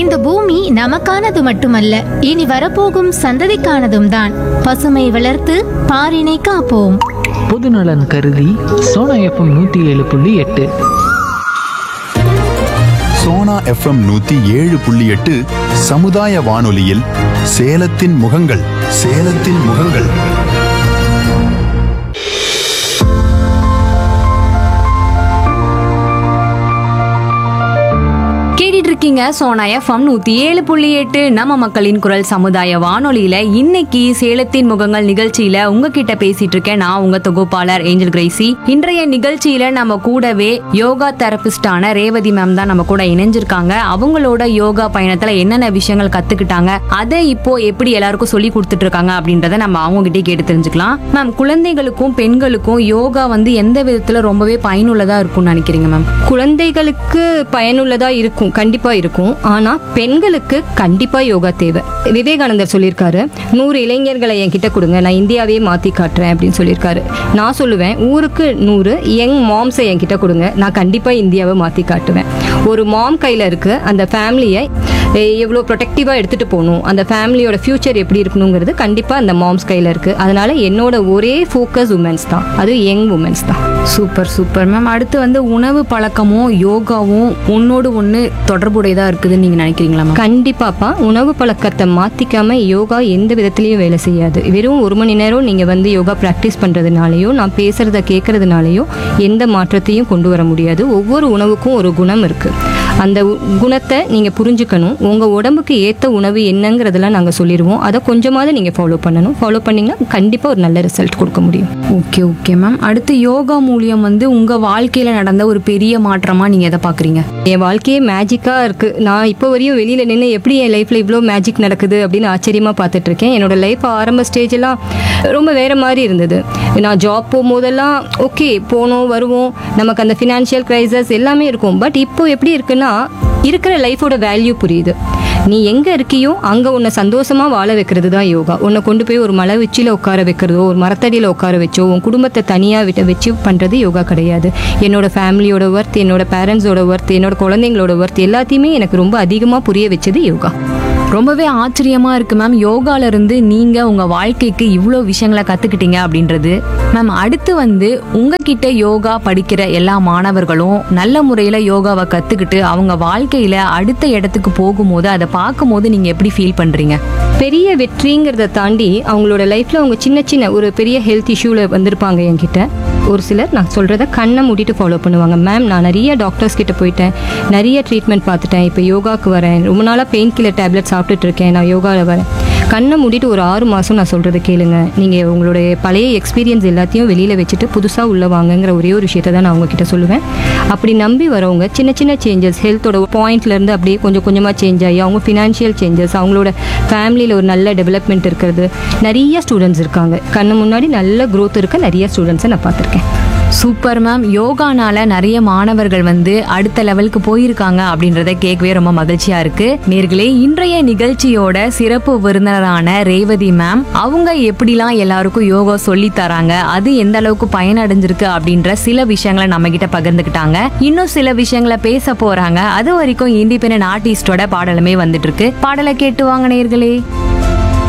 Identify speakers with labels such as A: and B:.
A: இந்த பூமி நமக்கானது மட்டுமல்ல இனி வரப்போகும் சந்ததிக்கானதும் தான் பசுமை வளர்த்து பாரினை காப்போம்
B: பொதுநலன் கருதி சோனா எஃப்எம் நூற்றி ஏழு புள்ளி எட்டு
C: சோனா எஃப்எம் நூத்தி ஏழு புள்ளி எட்டு சமுதாய வானொலியில் சேலத்தின் முகங்கள் சேலத்தின் முகங்கள்
D: கேட்டுட்டு இருக்கீங்க சோனா எஃப்எம் நூத்தி ஏழு புள்ளி எட்டு நம்ம மக்களின் குரல் சமுதாய வானொலியில இன்னைக்கு சேலத்தின் முகங்கள் நிகழ்ச்சியில உங்ககிட்ட பேசிட்டு இருக்கேன் நான் உங்க தொகுப்பாளர் ஏஞ்சல் கிரேசி இன்றைய நிகழ்ச்சியில நம்ம கூடவே யோகா தெரபிஸ்டான ரேவதி மேம் தான் நம்ம கூட இணைஞ்சிருக்காங்க அவங்களோட யோகா பயணத்துல என்னென்ன விஷயங்கள் கத்துக்கிட்டாங்க அதை இப்போ எப்படி எல்லாருக்கும் சொல்லி கொடுத்துட்டு இருக்காங்க அப்படின்றத நம்ம அவங்க கிட்டே கேட்டு தெரிஞ்சுக்கலாம் மேம் குழந்தைகளுக்கும் பெண்களுக்கும் யோகா வந்து எந்த விதத்துல ரொம்பவே பயனுள்ளதா இருக்கும்னு நினைக்கிறீங்க மேம்
E: குழந்தைகளுக்கு பயனுள்ளதா இருக்கும் கண்டிப்பா இருக்கும் ஆனா பெண்களுக்கு கண்டிப்பா யோகா தேவை விவேகானந்தர் சொல்லியிருக்காரு நூறு இளைஞர்களை என்கிட்ட கொடுங்க நான் இந்தியாவே மாத்தி காட்டுறேன் அப்படின்னு சொல்லியிருக்காரு நான் சொல்லுவேன் ஊருக்கு நூறு யங் மாம்ஸை என்கிட்ட கொடுங்க நான் கண்டிப்பா இந்தியாவை மாத்தி காட்டுவேன் ஒரு மாம் கையில இருக்கு அந்த ஃபேமிலியை எவ்வளோ ப்ரொடெக்டிவாக எடுத்துகிட்டு போகணும் அந்த ஃபேமிலியோட ஃப்யூச்சர் எப்படி இருக்கணுங்கிறது கண்டிப்பாக அந்த மாம்ஸ் கையில் இருக்குது அதனால என்னோட ஒரே ஃபோக்கஸ் உமன்ஸ் தான் அது யங் உமன்ஸ் தான்
D: சூப்பர் சூப்பர் மேம் அடுத்து வந்து உணவு பழக்கமும் யோகாவும் ஒன்னோடு ஒன்று தொடர்புடையதா இருக்குதுன்னு நீங்க நினைக்கிறீங்களா மேம்
E: கண்டிப்பாப்பா உணவு பழக்கத்தை மாற்றிக்காம யோகா எந்த விதத்துலையும் வேலை செய்யாது வெறும் ஒரு மணி நேரம் நீங்கள் வந்து யோகா ப்ராக்டிஸ் பண்ணுறதுனாலையோ நான் பேசுகிறத கேட்கறதுனாலையோ எந்த மாற்றத்தையும் கொண்டு வர முடியாது ஒவ்வொரு உணவுக்கும் ஒரு குணம் இருக்குது அந்த உ- குணத்தை நீங்கள் புரிஞ்சுக்கணும் உங்கள் உடம்புக்கு ஏற்ற உணவு என்னங்கிறதெல்லாம் நாங்கள் சொல்லிடுவோம் அதை கொஞ்சமாவது நீங்கள் ஃபாலோ பண்ணணும் ஃபாலோ பண்ணிங்கன்னா கண்டிப்பாக ஒரு நல்ல ரிசல்ட் கொடுக்க முடியும்
D: ஓகே ஓகே மேம் அடுத்து யோகா மூலியம் வந்து உங்க வாழ்க்கையில நடந்த ஒரு பெரிய மாற்றமா நீங்க எதை பாக்குறீங்க
E: என் வாழ்க்கையே மேஜிக்காக இருக்குது நான் இப்போ வரையும் வெளியில் நின்று எப்படி என் லைஃப்பில் இவ்வளோ மேஜிக் நடக்குது அப்படின்னு ஆச்சரியமாக பார்த்துட்டு இருக்கேன் என்னோட லைஃப் ஆரம்ப ஸ்டேஜெல்லாம் ரொம்ப வேறு மாதிரி இருந்தது நான் ஜாப் போகும்போதெல்லாம் ஓகே போனோம் வருவோம் நமக்கு அந்த ஃபினான்ஷியல் க்ரைசஸ் எல்லாமே இருக்கும் பட் இப்போ எப்படி இருக்குன்னா இருக்கிற லைஃபோட வேல்யூ புரியுது நீ எங்கே இருக்கியோ அங்கே உன்னை சந்தோஷமாக வாழ வைக்கிறது தான் யோகா உன்னை கொண்டு போய் ஒரு மலை உச்சியில் உட்கார வைக்கிறதோ ஒரு மரத்தடியில் உட்கார வச்சோ உன் குடும்பத்தை தனியாக விட்டு வச்சு பண்ணுறது யோகா கிடையாது என்னோட ஃபேமிலியோட ஒர்த் என்னோட பேரண்ட்ஸோட ஒர்த் என்னோட குழந்தைங்களோட ஒர்த் எல்லாத்தையுமே எனக்கு ரொம்ப அதிகமாக புரிய வச்சது யோகா
D: ரொம்பவே ஆச்சரியமா இருக்கு மேம் யோகால இருந்து நீங்க உங்க வாழ்க்கைக்கு இவ்வளோ விஷயங்களை கத்துக்கிட்டீங்க அப்படின்றது மேம் அடுத்து வந்து உங்ககிட்ட யோகா படிக்கிற எல்லா மாணவர்களும் நல்ல முறையில யோகாவை கத்துக்கிட்டு அவங்க வாழ்க்கையில அடுத்த இடத்துக்கு போகும்போது அதை பார்க்கும்போது நீங்க எப்படி ஃபீல் பண்றீங்க
E: பெரிய வெற்றிங்கிறத தாண்டி அவங்களோட லைஃப்பில் அவங்க சின்ன சின்ன ஒரு பெரிய ஹெல்த் இஷ்யூவில் வந்திருப்பாங்க என்கிட்ட ஒரு சிலர் நான் சொல்கிறத கண்ணை மூடிட்டு ஃபாலோ பண்ணுவாங்க மேம் நான் நிறைய டாக்டர்ஸ் கிட்ட போயிட்டேன் நிறைய ட்ரீட்மெண்ட் பார்த்துட்டேன் இப்போ யோகாக்கு வரேன் ரொம்ப நாளாக பெயின் கில்லர் டேப்லெட் சாப்பிட்டுட்டு இருக்கேன் நான் யோகாவில் வரேன் கண்ணை மூடிட்டு ஒரு ஆறு மாதம் நான் சொல்கிறத கேளுங்க நீங்கள் உங்களுடைய பழைய எக்ஸ்பீரியன்ஸ் எல்லாத்தையும் வெளியில் வச்சுட்டு புதுசாக உள்ள வாங்கங்கிற ஒரே ஒரு விஷயத்தை தான் நான் உங்ககிட்ட சொல்லுவேன் அப்படி நம்பி வரவங்க சின்ன சின்ன சேஞ்சஸ் ஹெல்த்தோட பாயிண்ட்லேருந்து அப்படியே கொஞ்சம் கொஞ்சமாக சேஞ்ச் ஆகி அவங்க ஃபினான்ஷியல் சேஞ்சஸ் அவங்களோட ஃபேமிலியில் ஒரு நல்ல டெவலப்மெண்ட் இருக்கிறது நிறைய ஸ்டூடெண்ட்ஸ் இருக்காங்க கண்ணு முன்னாடி நல்ல growth இருக்க நிறைய ஸ்டூடெண்ட்ஸை நான் பார்த்துருக்கேன்
D: சூப்பர் மேம் யோகானால நிறைய மாணவர்கள் வந்து அடுத்த லெவலுக்கு போயிருக்காங்க அப்படின்றத கேட்கவே ரொம்ப மகிழ்ச்சியா இருக்கு நேர்களே இன்றைய நிகழ்ச்சியோட சிறப்பு விருந்தினரான ரேவதி மேம் அவங்க எப்படிலாம் எல்லாருக்கும் யோகா சொல்லி தராங்க அது எந்த அளவுக்கு பயனடைஞ்சிருக்கு அப்படின்ற சில விஷயங்களை நம்ம கிட்ட பகிர்ந்துக்கிட்டாங்க இன்னும் சில விஷயங்களை பேச போறாங்க அது வரைக்கும் இண்டிபெண்டன்ட் ஆர்டிஸ்டோட பாடலுமே வந்துட்டு இருக்கு பாடலை கேட்டு வாங்க நேர்களே